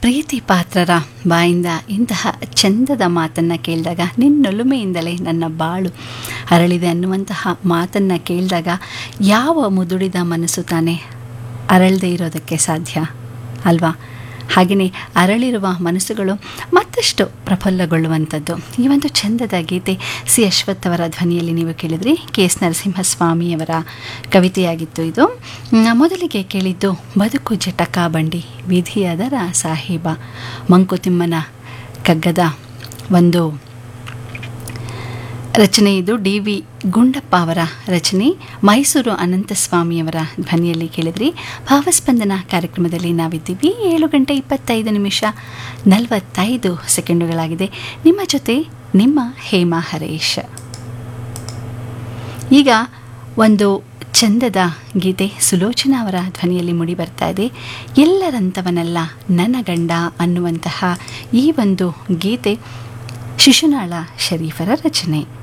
ಪ್ರೀತಿ ಪಾತ್ರರ ಬಾಯಿಂದ ಇಂತಹ ಚಂದದ ಮಾತನ್ನು ಕೇಳಿದಾಗ ನಿನ್ನೊಲುಮೆಯಿಂದಲೇ ನನ್ನ ಬಾಳು ಅರಳಿದೆ ಅನ್ನುವಂತಹ ಮಾತನ್ನು ಕೇಳಿದಾಗ ಯಾವ ಮುದುಡಿದ ಮನಸ್ಸು ತಾನೇ ಅರಳದೆ ಇರೋದಕ್ಕೆ ಸಾಧ್ಯ ಅಲ್ವಾ ಹಾಗೆಯೇ ಅರಳಿರುವ ಮನಸ್ಸುಗಳು ಮತ್ತಷ್ಟು ಪ್ರಫುಲ್ಲಗೊಳ್ಳುವಂಥದ್ದು ಈ ಒಂದು ಚಂದದ ಗೀತೆ ಸಿ ಅಶ್ವಥ್ ಅವರ ಧ್ವನಿಯಲ್ಲಿ ನೀವು ಕೇಳಿದ್ರಿ ಕೆ ಎಸ್ ನರಸಿಂಹಸ್ವಾಮಿಯವರ ಕವಿತೆಯಾಗಿತ್ತು ಇದು ನ- ಮೊದಲಿಗೆ ಕೇಳಿದ್ದು ಬದುಕು ಜಟಕ ಬಂಡಿ ವಿಧಿಯದರ ಸಾಹೇಬ ಮಂಕುತಿಮ್ಮನ ಕಗ್ಗದ ಒಂದು ರಚನೆ ಇದು ಡಿ ವಿ ಗುಂಡಪ್ಪ ಅವರ ರಚನೆ ಮೈಸೂರು ಅನಂತಸ್ವಾಮಿಯವರ ಧ್ವನಿಯಲ್ಲಿ ಕೇಳಿದ್ರಿ ಭಾವಸ್ಪಂದನ ಕಾರ್ಯಕ್ರಮದಲ್ಲಿ ನಾವಿದ್ದೀವಿ ಏಳು ಗಂಟೆ ಇಪ್ಪತ್ತೈದು ನಿಮಿಷ ನಲವತ್ತೈದು ಸೆಕೆಂಡುಗಳಾಗಿದೆ ನಿಮ್ಮ ಜೊತೆ ನಿಮ್ಮ ಹೇಮಾ ಹರೇಶ್ ಈಗ ಒಂದು ಚಂದದ ಗೀತೆ ಸುಲೋಚನಾ ಅವರ ಧ್ವನಿಯಲ್ಲಿ ಮೂಡಿ ಬರ್ತಾ ಇದೆ ಎಲ್ಲರಂತವನಲ್ಲ ನನ್ನ ಗಂಡ ಅನ್ನುವಂತಹ ಈ ಒಂದು ಗೀತೆ ಶಿಶುನಾಳ ಶರೀಫರ ರಚನೆ